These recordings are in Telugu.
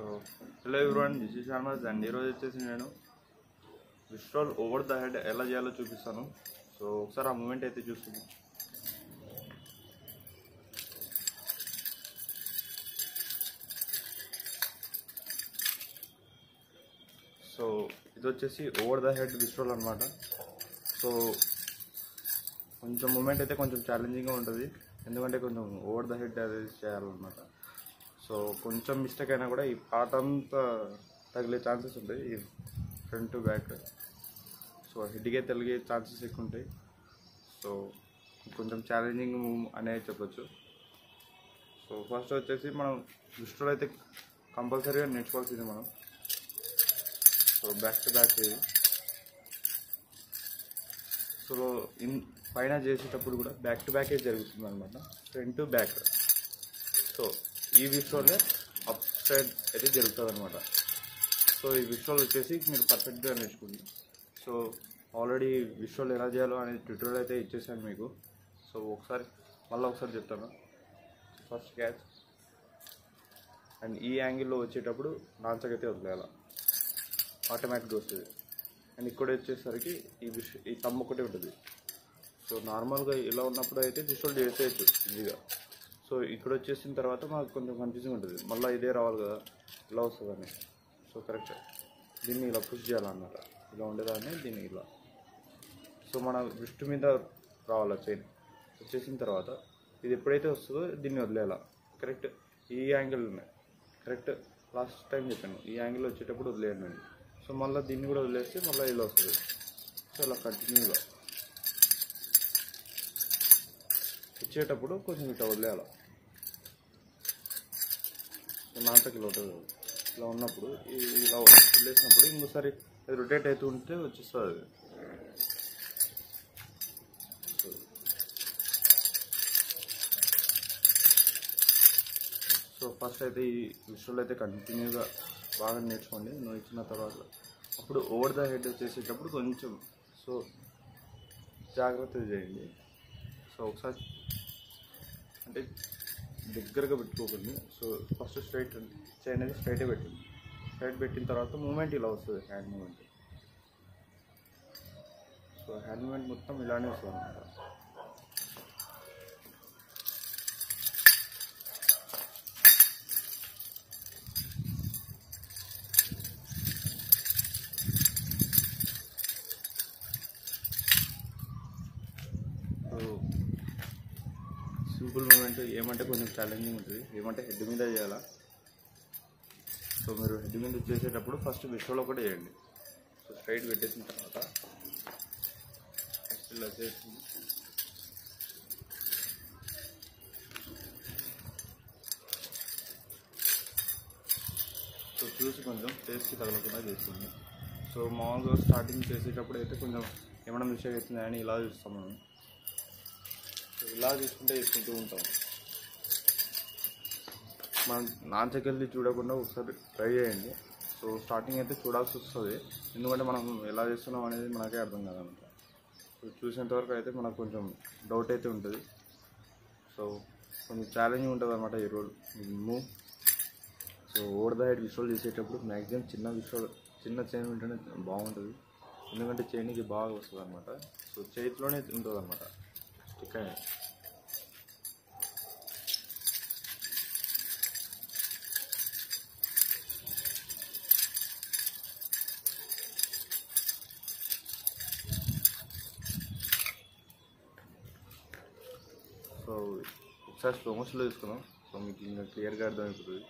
so hello everyone this is Ahmed and ఈరోజు వచ్చేసి నేను విస్ట్రాల్ ఓవర్ ద హెడ్ ఎలా చేయాలో చూపిస్తాను సో ఒకసారి ఆ మూమెంట్ అయితే చూస్తున్నాం సో ఇది వచ్చేసి ఓవర్ ద హెడ్ విస్ట్రాల్ అనమాట సో కొంచెం మూమెంట్ అయితే కొంచెం ఛాలెంజింగ్గా ఉంటుంది ఎందుకంటే కొంచెం ఓవర్ ద హెడ్ అది చేయాలన్నమాట సో కొంచెం మిస్టేక్ అయినా కూడా ఈ పార్ట్ అంతా తగిలే ఛాన్సెస్ ఉంటాయి ఈ ఫ్రంట్ టు బ్యాక్ సో హెడ్కే తగిలే ఛాన్సెస్ ఎక్కువ ఉంటాయి సో కొంచెం ఛాలెంజింగ్ అనేది చెప్పొచ్చు సో ఫస్ట్ వచ్చేసి మనం దృష్టిలో అయితే కంపల్సరీగా నేర్చుకోవాల్సింది మనం సో బ్యాక్ టు బ్యాక్ ఇది సో ఇన్ పైన చేసేటప్పుడు కూడా బ్యాక్ టు బ్యాకే జరుగుతుంది అనమాట ఫ్రంట్ టు బ్యాక్ సో ఈ విషయంలో అప్ సైడ్ అయితే జరుగుతుంది అనమాట సో ఈ విషయాలు వచ్చేసి మీరు పర్ఫెక్ట్గా నేర్చుకోండి సో ఆల్రెడీ విషయాలు ఎలా చేయాలో అనేది ట్విట్టర్లో అయితే ఇచ్చేసాను మీకు సో ఒకసారి మళ్ళీ ఒకసారి చెప్తాను ఫస్ట్ క్యాచ్ అండ్ ఈ యాంగిల్లో వచ్చేటప్పుడు నాన్సకైతే వదిలేయాలి ఆటోమేటిక్గా వస్తుంది అండ్ ఇక్కడ వచ్చేసరికి ఈ విష ఈ తమ్ము ఒకటే ఉంటుంది సో నార్మల్గా ఇలా ఉన్నప్పుడు అయితే విజువల్ చేసేయచ్చు ఈజీగా సో ఇక్కడ వచ్చేసిన తర్వాత మాకు కొంచెం కన్ఫ్యూజింగ్ ఉంటుంది మళ్ళీ ఇదే రావాలి కదా ఇలా వస్తుందని సో కరెక్ట్ దీన్ని ఇలా పుష్ చేయాలన్నమాట ఇలా ఉండేదాన్ని దీన్ని ఇలా సో మన విష్టు మీద రావాలి చైన్ వచ్చేసిన తర్వాత ఇది ఎప్పుడైతే వస్తుందో దీన్ని వదిలేయాల కరెక్ట్ ఈ యాంగిల్ కరెక్ట్ లాస్ట్ టైం చెప్పాను ఈ యాంగిల్ వచ్చేటప్పుడు వదిలేయండి నేను సో మళ్ళీ దీన్ని కూడా వదిలేస్తే మళ్ళీ ఇలా వస్తుంది సో ఇలా కంటిన్యూగా ఇచ్చేటప్పుడు కొంచెం ఇట్లా వదిలేయాలి నాంతకి ఇలా ఉంటుంది ఇలా ఉన్నప్పుడు ఈ- ఇలా వదిలేసినప్పుడు ఇంకోసారి అది రొటేట్ అవుతూ ఉంటే వచ్చేస్తుంది అది సో ఫస్ట్ అయితే ఈ విషయంలో అయితే కంటిన్యూగా బాగా నేర్చుకోండి నువ్వు ఇచ్చిన తర్వాత అప్పుడు ఓవర్ ద హెడ్ చేసేటప్పుడు కొంచెం సో జాగ్రత్తగా చేయండి సో ఒకసారి అంటే దగ్గరగా పెట్టుకోకండి సో ఫస్ట్ స్ట్రైట్ చైన్ అనేది స్ట్రైటే పెట్టండి స్ట్రైట్ పెట్టిన తర్వాత మూమెంట్ ఇలా వస్తుంది hand movement so hand movement మొత్తం ఇలానే వస్తుంది అనమాట సో సింపుల్ మూమెంట్ ఏమంటే కొంచెం ఛాలెంజింగ్ ఉంటుంది ఏమంటే హెడ్ మీద చేయాలా సో మీరు హెడ్ మీద చేసేటప్పుడు ఫస్ట్ విషయంలో కూడా చేయండి సో స్ట్రైట్ పెట్టేసిన తర్వాత ఫస్ట్ ఇలా చేసి సో చూసి కొంచెం టేస్ట్కి తగలకుండా చేసుకోండి సో మామూలుగా స్టార్టింగ్ చేసేటప్పుడు అయితే కొంచెం ఏమైనా మిస్టేక్ అవుతుందా అని ఇలా చూస్తాం మనం సో ఇలా తీసుకుంటే తీసుకుంటూ ఉంటాం మనం నాన్సకెళ్ళి చూడకుండా ఒకసారి ట్రై చేయండి సో స్టార్టింగ్ అయితే చూడాల్సి వస్తుంది ఎందుకంటే మనం ఎలా చేస్తున్నాం అనేది మనకే అర్థం కాదనమాట సో చూసేంత వరకు అయితే మనకు కొంచెం డౌట్ అయితే ఉంటుంది సో కొంచెం ఛాలెంజింగ్ ఉంటుంది అనమాట ఈ role move so over the head visual చేసేటప్పుడు మ్యాక్సిమం చిన్న విజువల్ చిన్న చైన్ ఉంటేనే బాగుంటుంది ఎందుకంటే చైన్కి బాగా వస్తుంది అనమాట సో చేతిలోనే ఉంటుంది అనమాట స్టిక్ అయ్యి సో ఒకసారి స్లో మోషన్లో తీసుకున్నాం సో మీకు ఇంకా క్లియర్గా అర్థమైపోతుంది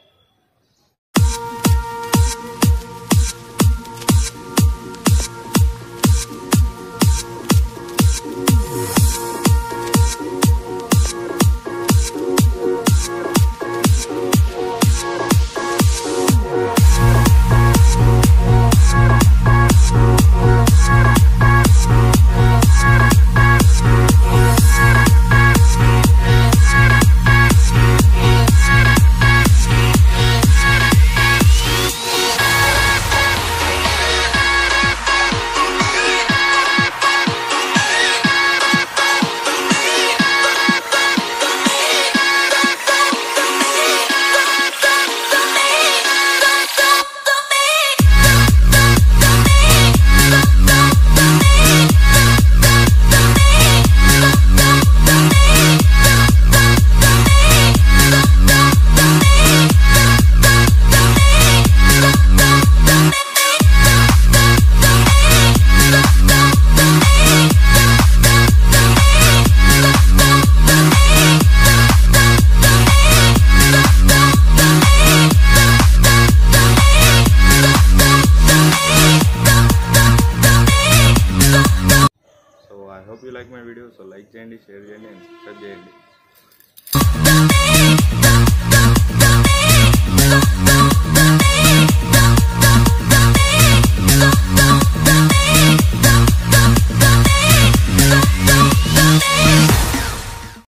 చేయండి షేర్ చేయండి అండ్ సబ్స్క్రైబ్ చేయండి